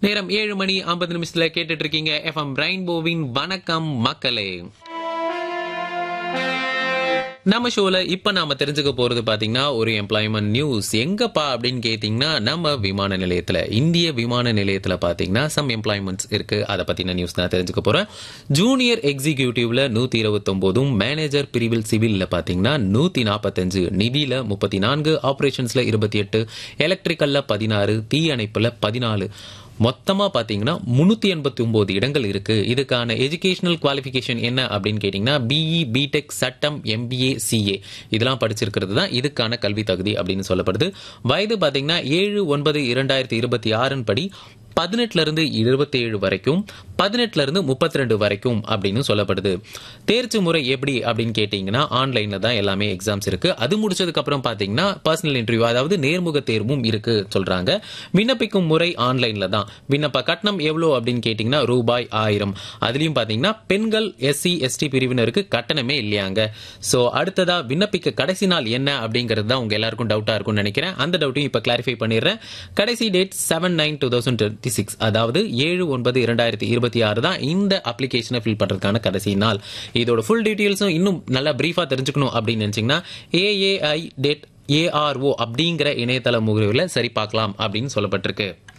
நேரம் ஏழு மணி ஐம்பது நிமிஷத்துல கேட்டுட்டு இருக்கீங்க எஃப்எம் ரெயின்போவின் வணக்கம் மக்களே நம்ம ஷோல இப்ப நாம தெரிஞ்சுக்க போறது பாத்தீங்கன்னா ஒரு எம்ப்ளாய்மெண்ட் நியூஸ் எங்கப்பா அப்படின்னு கேட்டீங்கன்னா நம்ம விமான நிலையத்துல இந்திய விமான நிலையத்துல பாத்தீங்கன்னா சம் எம்ப்ளாய்மெண்ட்ஸ் இருக்கு அதை பத்தின நியூஸ் தான் தெரிஞ்சுக்க போறேன் ஜூனியர் எக்ஸிகியூட்டிவ்ல நூத்தி இருபத்தொன்பதும் மேனேஜர் பிரிவில் சிவில்ல பாத்தீங்கன்னா நூத்தி நாற்பத்தஞ்சு நிதியில முப்பத்தி நான்கு ஆபரேஷன்ஸ்ல இருபத்தி எட்டு எலக்ட்ரிக்கல்ல பதினாறு தீயணைப்புல பதினாலு மொத்தமா பாத்தீங்கன்னா முன்னூத்தி எண்பத்தி ஒன்பது இடங்கள் இருக்கு இதுக்கான எஜுகேஷனல் குவாலிஃபிகேஷன் என்ன அப்படின்னு கேட்டீங்கன்னா பிஇ பிடெக் சட்டம் எம்பிஏ சிஏ இதெல்லாம் படிச்சிருக்கிறது தான் இதுக்கான கல்வி தகுதி அப்படின்னு சொல்லப்படுது வயது பாத்தீங்கன்னா ஏழு ஒன்பது இரண்டாயிரத்தி இருபத்தி ஆறின் படி பதினெட்டுல இருந்து இருபத்தி ஏழு வரைக்கும் பதினெட்டுல இருந்து முப்பத்தி ரெண்டு வரைக்கும் அப்படின்னு சொல்லப்படுது தேர்ச்சி முறை எப்படி அப்படின்னு கேட்டீங்கன்னா ஆன்லைன்ல தான் எல்லாமே எக்ஸாம்ஸ் இருக்கு அது முடிச்சதுக்கு அப்புறம் பாத்தீங்கன்னா பர்சனல் இன்டர்வியூ அதாவது நேர்முக தேர்வும் இருக்கு சொல்றாங்க விண்ணப்பிக்கும் முறை ஆன்லைன்ல தான் விண்ணப்ப கட்டணம் எவ்வளவு அப்படின்னு கேட்டீங்கன்னா ரூபாய் ஆயிரம் அதுலயும் பாத்தீங்கன்னா பெண்கள் எஸ்சி எஸ்டி பிரிவினருக்கு கட்டணமே இல்லையாங்க சோ அடுத்ததா விண்ணப்பிக்க கடைசி நாள் என்ன அப்படிங்கிறது தான் உங்க எல்லாருக்கும் டவுட்டா இருக்கும்னு நினைக்கிறேன் அந்த டவுட்டையும் இப்ப கிளாரிஃபை பண்ணிடுறேன் கடைசி date seven nine two thousand twenty six அதாவது ஏழு ஒன்பது இரண்டாயிரத்தி இருபத்தி ஆறு தான் இந்த அப்ளிகேஷனை ஃபில் பண்றதுக்கான கடைசி நாள் இதோட ஃபுல் டீட்டெயில்ஸும் இன்னும் நல்லா பிரீஃபா தெரிஞ்சுக்கணும் அப்படின்னு நினைச்சீங்கன்னா ஏஏஐ டேட் ஏஆர்ஓ அப்படிங்கிற இணையதள முகவரியில் சரி பார்க்கலாம் அப்படின்னு சொல்லப்பட்டிருக்கு